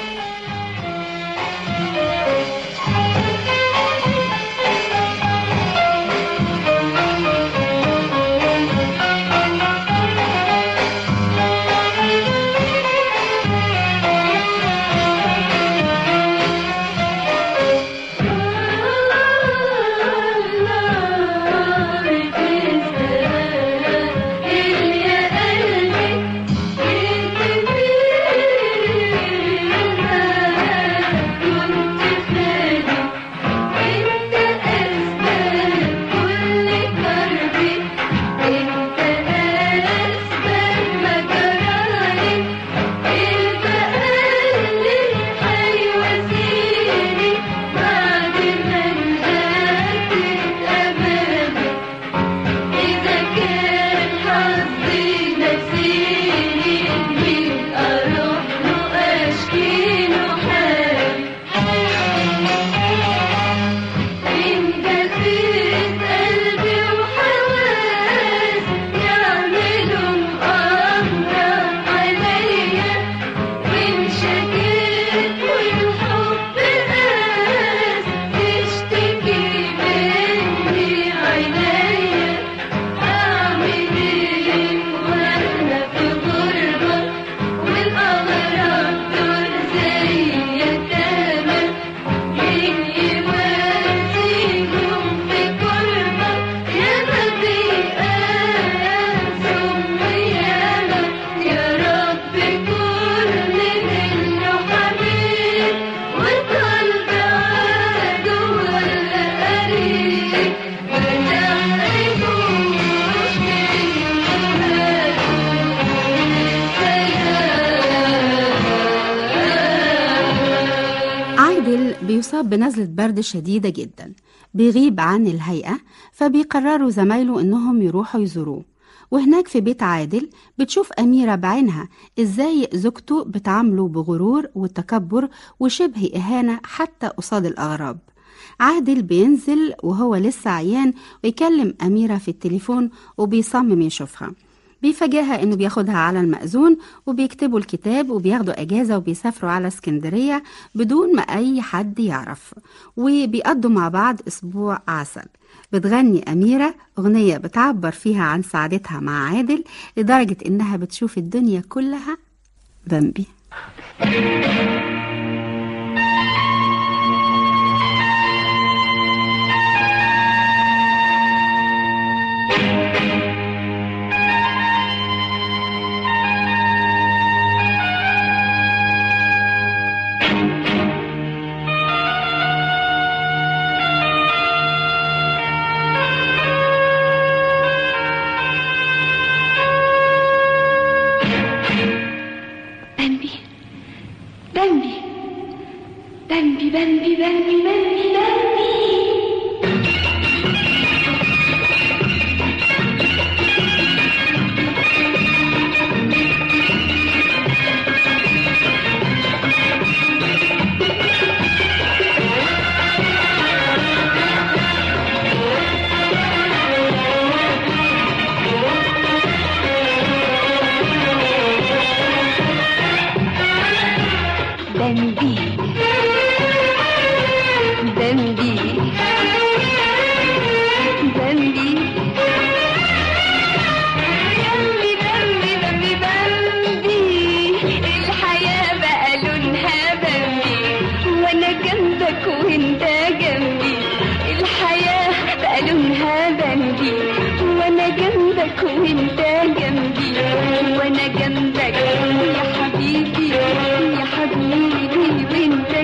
عادل بيصاب بنزلة برد شديدة جدا بيغيب عن الهيئة فبيقرروا زمايله إنهم يروحوا يزوروه وهناك في بيت عادل بتشوف أميرة بعينها إزاي زوجته بتعامله بغرور وتكبر وشبه إهانة حتى قصاد الأغراب عادل بينزل وهو لسه عيان ويكلم أميرة في التليفون وبيصمم يشوفها بيفاجئها انه بياخدها على المأذون وبيكتبوا الكتاب وبياخدوا اجازة وبيسافروا على اسكندرية بدون ما اي حد يعرف وبيقضوا مع بعض اسبوع عسل بتغني أميرة أغنية بتعبر فيها عن سعادتها مع عادل لدرجة إنها بتشوف الدنيا كلها بامبي بامبي بامبي بامبي بامبي بامبي بامبي بامبي بامبي بامبي بامبي بامبي بامبي بامبي بامبي الحياة بقى لونها بامبي وانا جنبك وانت جنبي الحياة بقى لونها بامبي وانا جنبك وانت جنبي وانا جنبك يا حبيبي يا حبيبي وانت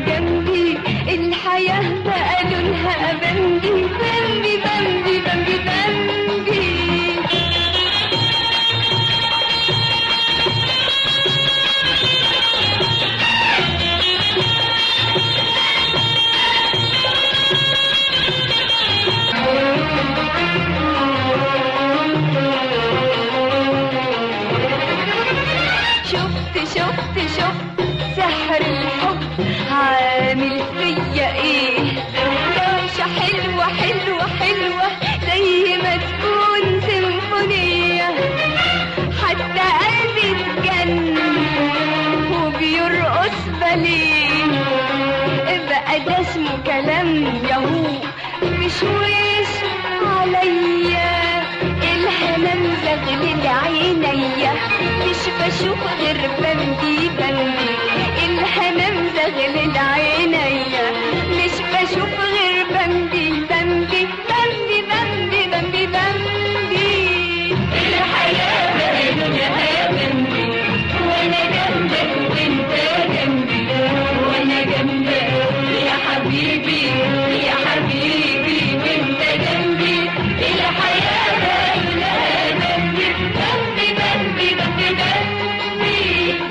وشوش عليا الهنا مزغلل عينيا مش بشوف غير بندي بندي الهنا مزغلل عينيا مش بشوف غير بندي بندي بندي بندي بندي بندي الحياة بقى بندي وانا جنبك وانت جنبي وانا جنبك يا حبيبي يا حبيبي وانت جنبي الحياة بقى بندي بندي بندي بندي بندي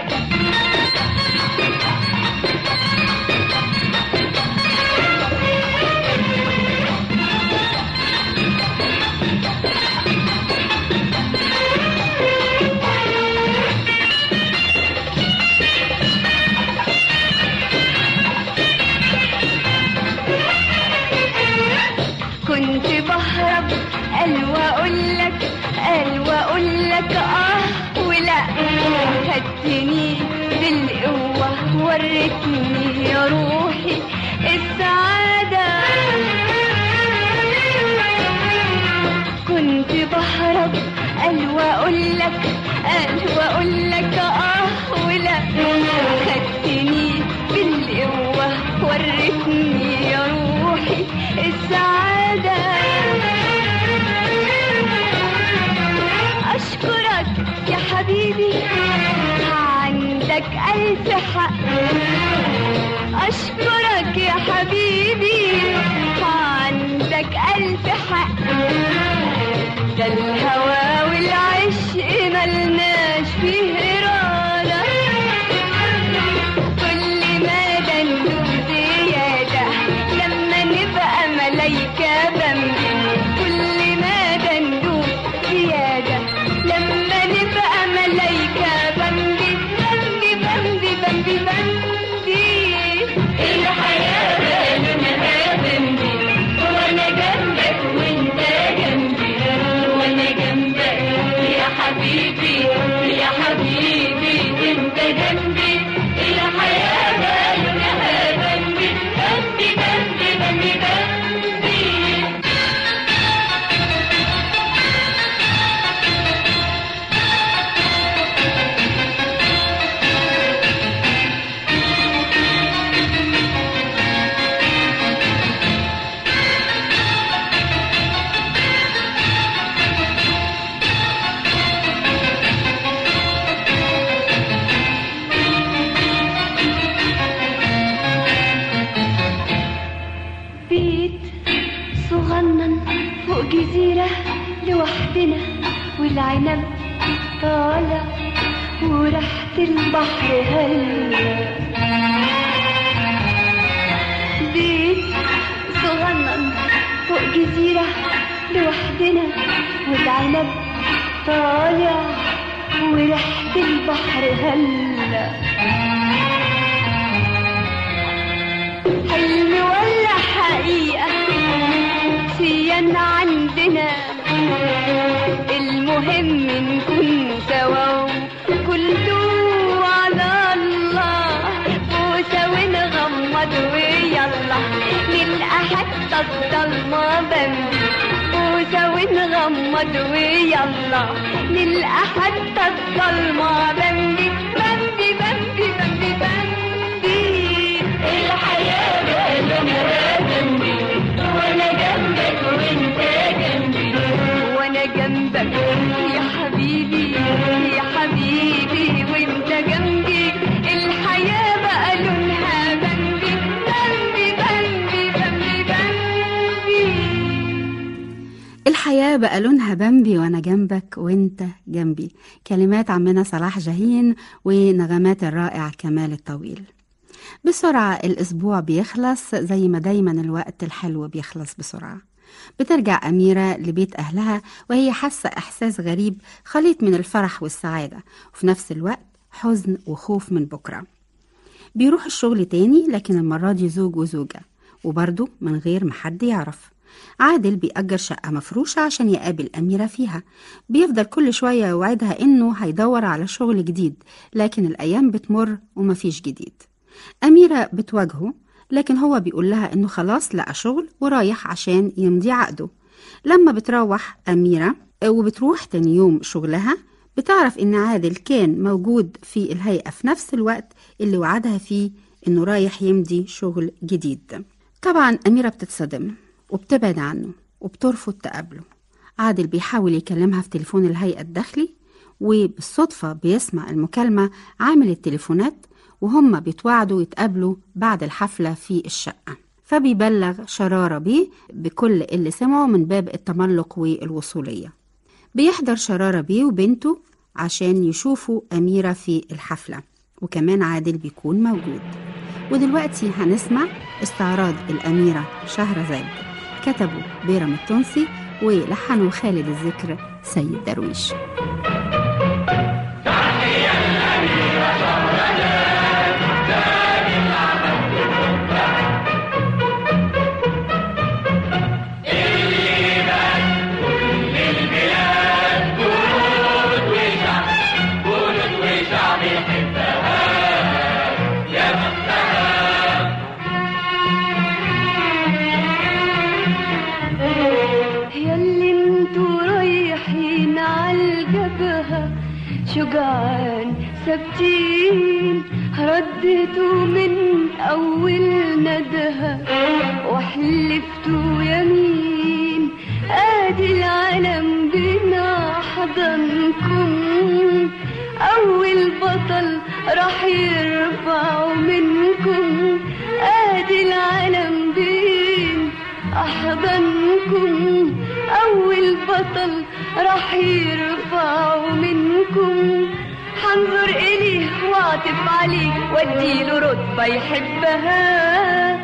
كنت بهرب قال واقول لك قال واقول لك اه ولا خدتني بالقوه وريتني يا روحي السعاده كنت بهرب قال واقول لك قال واقول لك اه ولا خدتني بالقوه وريتني يا روحي السعاده اشكرك يا حبيبي عندك الف حق اشكرك يا حبيبي عندك الف حق ده الهوى والعشق ملناش فيه إرادة كل ما ده ندوب زيادة لما نبقى ملايكة بمبي كل ما ده ندوب زيادة لما نبقى ملايكة بمبي بمبي بمبي بمبي بمبي الحياة بقى بمبي وانا جنبك وانت جنبي وانا جنبك يا حبيبي يا حبيبي وانت جنبي الحياة بقى جنبي جنبي جنبي جنبي جنبي بيت صغنن فوق جزيرة لوحدنا والعنب طالع وريحة البحر هلا بيت صغنن فوق جزيرة لوحدنا والعنب طالع وريحة البحر هلا حلم ولا حقيقة سيان عندنا المهم نكون سوا كله على الله بوسة ونغمض ويلا نلقى حتى الضلمة بمبي بوسة ونغمض ويلا نلقى حتى الضلمة بمبي بمبي بمبي بمبي بمبي الحياة بقى جنبي وانا جنبك وانت جنبي وانا جنبك يا حبيبي يا حبيبي وانت جنبي الحياة بقى لونها بمبي بمبي بمبي بمبي بمبي الحياة بقى لونها بمبي وأنا جنبك وأنت جنبي كلمات عمنا صلاح جاهين ونغمات الرائع كمال الطويل بسرعة الأسبوع بيخلص زي ما دايما الوقت الحلو بيخلص بسرعة بترجع أميرة لبيت أهلها وهي حاسة إحساس غريب خليط من الفرح والسعادة وفي نفس الوقت حزن وخوف من بكرة بيروح الشغل تاني لكن المرة دي زوج وزوجة وبرضه من غير ما حد يعرف عادل بيأجر شقة مفروشة عشان يقابل أميرة فيها بيفضل كل شوية يوعدها إنه هيدور على شغل جديد لكن الأيام بتمر ومفيش جديد أميرة بتواجهه لكن هو بيقول لها إنه خلاص لقى شغل ورايح عشان يمضي عقده لما بتروح أميرة وبتروح تاني يوم شغلها بتعرف إن عادل كان موجود في الهيئة في نفس الوقت اللي وعدها فيه إنه رايح يمضي شغل جديد طبعا أميرة بتتصدم وبتبعد عنه وبترفض تقابله عادل بيحاول يكلمها في تليفون الهيئة الداخلي وبالصدفة بيسمع المكالمة عامل التليفونات وهم بيتوعدوا يتقابلوا بعد الحفلة في الشقة فبيبلغ شرارة بيه بكل اللي سمعه من باب التملق والوصولية بيحضر شرارة بيه وبنته عشان يشوفوا أميرة في الحفلة وكمان عادل بيكون موجود ودلوقتي هنسمع استعراض الأميرة شهرزاد كتبه بيرم التونسي ولحنه خالد الذكر سيد درويش ياللي انتوا رايحين عالجبهة شجعان ثابتين ردتوا من أول ندهة وحلفتوا يمين ادي العالم بنا حضنكم أول بطل راح يرفعوا منكم ادي العالم بين أحضنكم أول بطل راح يرفعوا منكم حنظر إليه واعطف عليه واديله رتبة يحبها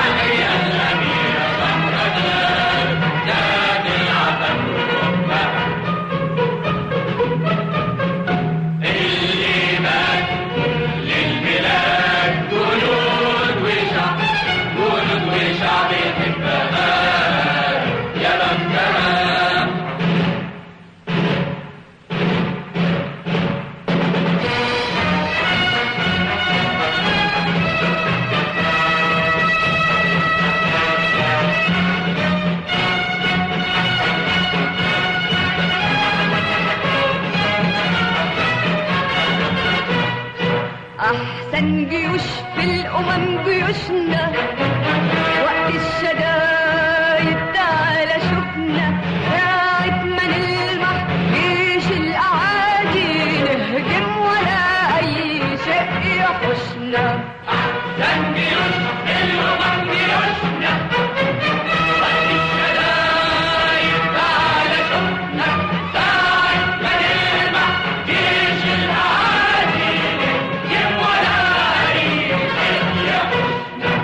أحسن جيوش في الأمم جيوشنا وقت الشدايد تعالى شوفنا ساعة ما نلمح جيش الأعادي نهجم ولا أي شيء يحوشنا أحسن جيوش في الأمم جيوشنا وقت الشدايد تعالى شوفنا ساعة ما نلمح جيش الأعادي نهجم ولا أي شيء يحوشنا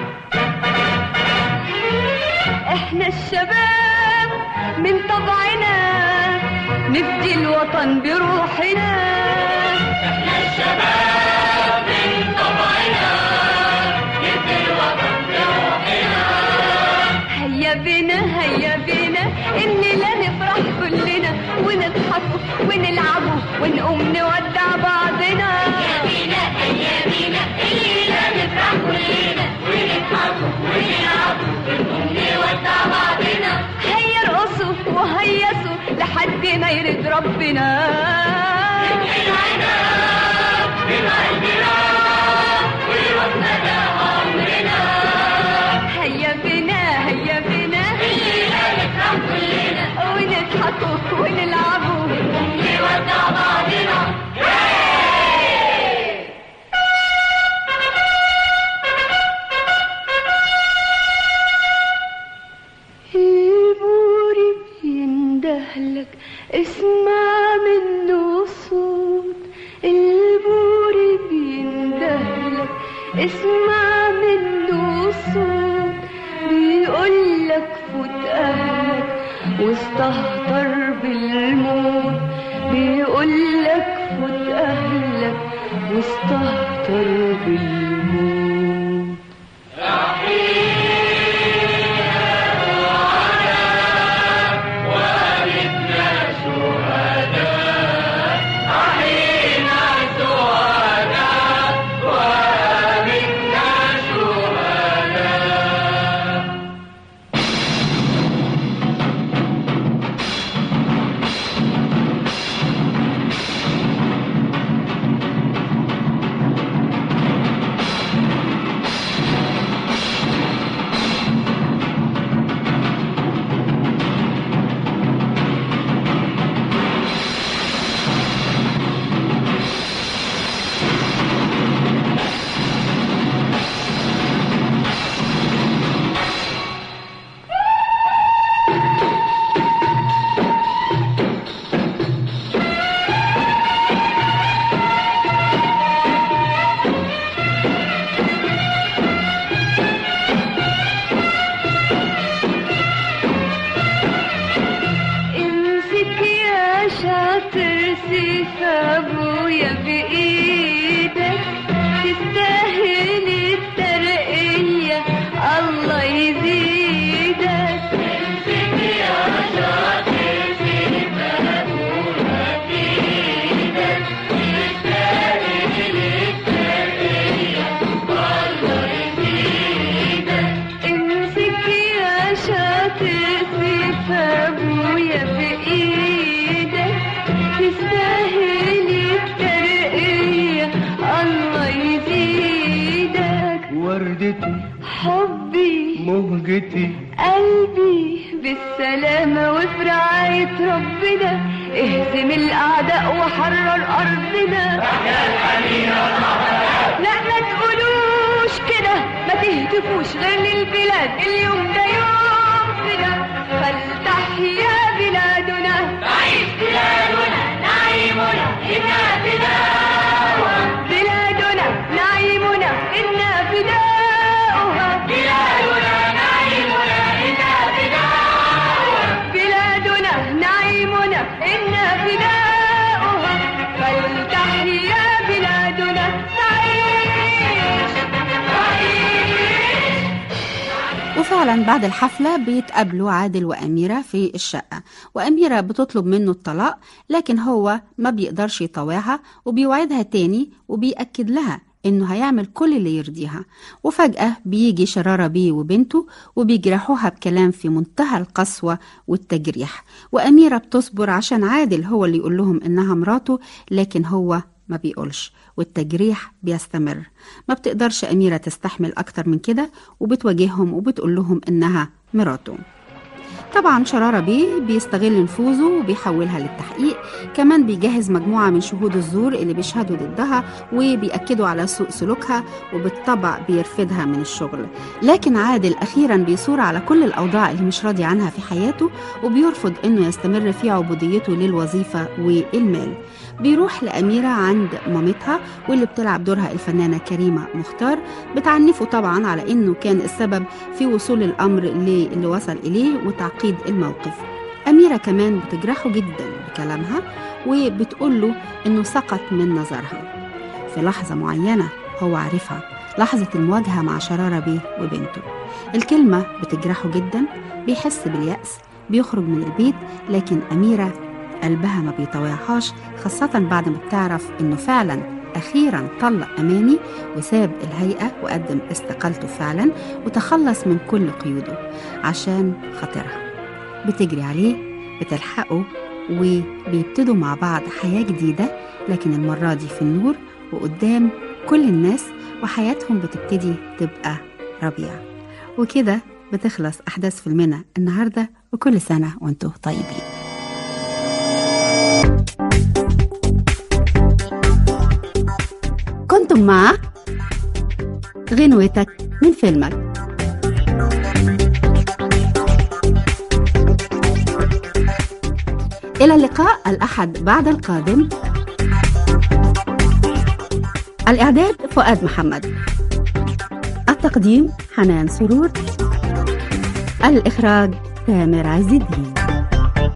احنا الشباب من طبعنا نفدي الوطن بروحنا احنا الشباب من طبعنا نفدي الوطن بروحنا هيا بينا هيا بينا الليلة نفرح كلنا ونضحك ونلعب ونقوم نودع بعضنا هيا بينا هيا بينا الليلة نفرح كلنا ونضحك ونلعب ونقوم نودع بعضنا هيا ارقصوا وهيصوا لحد ما يرد ربنا هيا بنا هيا بنا ونضحكوا ونلعبوا ونودع بعضنا البوري بيندهلك اسمع منه صوت البوري بيندهلك اسمع منه صوت بيقولك فوت اهلك واستهتر بالموت بيقولك فوت اهلك واستهتر بالموت شهداء سيف ابويا بايدك تستاهل الترقية الله يزيدك امسك يا شاطر سيف ابويا بايدك تستاهل الترقية الله يزيدك امسك يا شاطر سيف ابويا بايدك تستاهل الترقية الله يزيدك وردتي حبي مهجتي قلبي بالسلامة وفي رعاية ربنا اهزم الأعداء وحرر أرضنا لا ما تقولوش كده ما تهتفوش غير للبلاد اليوم ده يوم كده فلتحيا بلادنا تعيش بلادنا نعيمنا إنا فداؤها بلادنا نعيمنا إنا فداؤها بلادنا نعيمنا إنا فداؤها بلادنا نعيمنا إنا فداؤها فلتحيا بلادنا تعيش تعيش وفعلا بعد الحفلة بيتقابلوا عادل وأميرة في الشقة وأميرة بتطلب منه الطلاق لكن هو ما بيقدرش يطاوعها وبيوعدها تاني وبيأكد لها إنه هيعمل كل اللي يرضيها وفجأة بيجي شرارة بيه وبنته وبيجرحوها بكلام في منتهى القسوة والتجريح وأميرة بتصبر عشان عادل هو اللي يقول لهم إنها مراته لكن هو ما بيقولش والتجريح بيستمر ما بتقدرش أميرة تستحمل أكتر من كده وبتواجههم وبتقول لهم إنها مراته طبعا شرارة بيه بيستغل نفوذه وبيحولها للتحقيق كمان بيجهز مجموعة من شهود الزور اللي بيشهدوا ضدها وبيأكدوا على سوء سلوكها وبالطبع بيرفدها من الشغل لكن عادل أخيرا بيثور على كل الأوضاع اللي مش راضي عنها في حياته وبيرفض إنه يستمر في عبوديته للوظيفة والمال بيروح لأميرة عند مامتها واللي بتلعب دورها الفنانة كريمة مختار بتعنفه طبعا على إنه كان السبب في وصول الأمر اللي وصل إليه وتعقيد الموقف أميرة كمان بتجرحه جدا بكلامها وبتقول له إنه سقط من نظرها في لحظة معينة هو عارفها لحظة المواجهة مع شرارة بيه وبنته الكلمة بتجرحه جدا بيحس باليأس بيخرج من البيت لكن أميرة قلبها ما بيطوعهاش خاصة بعد ما بتعرف إنه فعلا أخيرا طلق أماني وساب الهيئة وقدم استقالته فعلا وتخلص من كل قيوده عشان خاطرها بتجري عليه بتلحقه وبيبتدوا مع بعض حياة جديدة لكن المرة دي في النور وقدام كل الناس وحياتهم بتبتدي تبقى ربيع وكده بتخلص أحداث فيلمنا النهاردة وكل سنة وانتم طيبين كنتم مع غنوتك من فيلمك إلى اللقاء الأحد بعد القادم الإعداد فؤاد محمد التقديم حنان سرور الإخراج تامر عز الدين